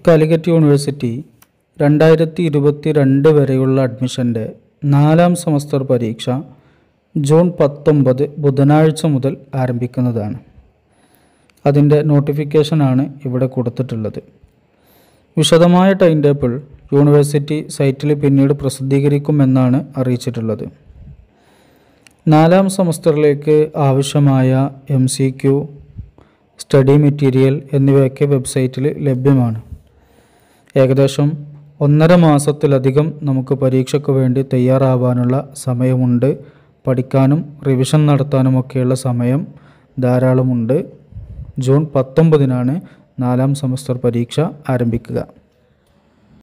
Calicut university രണ്ടായിരത്തി ഇരുപത്തി രണ്ട് വരെയുള്ള അഡ്മിഷൻ്റെ നാലാം സെമസ്റ്റർ പരീക്ഷ ജൂൺ പത്തൊമ്പത് ബുധനാഴ്ച മുതൽ ആരംഭിക്കുന്നതാണ് അതിൻ്റെ നോട്ടിഫിക്കേഷനാണ് ഇവിടെ കൊടുത്തിട്ടുള്ളത് വിശദമായ ടൈം ടേബിൾ യൂണിവേഴ്സിറ്റി സൈറ്റിൽ പിന്നീട് പ്രസിദ്ധീകരിക്കുമെന്നാണ് അറിയിച്ചിട്ടുള്ളത് നാലാം സെമസ്റ്ററിലേക്ക് ആവശ്യമായ M C Q study material എന്നിവയൊക്കെ വെബ്സൈറ്റിൽ ലഭ്യമാണ് ഏകദേശം ഒന്നര മാസത്തിലധികം നമുക്ക് പരീക്ഷയ്ക്ക് വേണ്ടി തയ്യാറാവാനുള്ള സമയമുണ്ട് പഠിക്കാനും റിവിഷൻ നടത്താനുമൊക്കെയുള്ള സമയം ധാരാളമുണ്ട് ജൂൺ പത്തൊമ്പതിനാണ് നാലാം സെമസ്റ്റർ പരീക്ഷ ആരംഭിക്കുക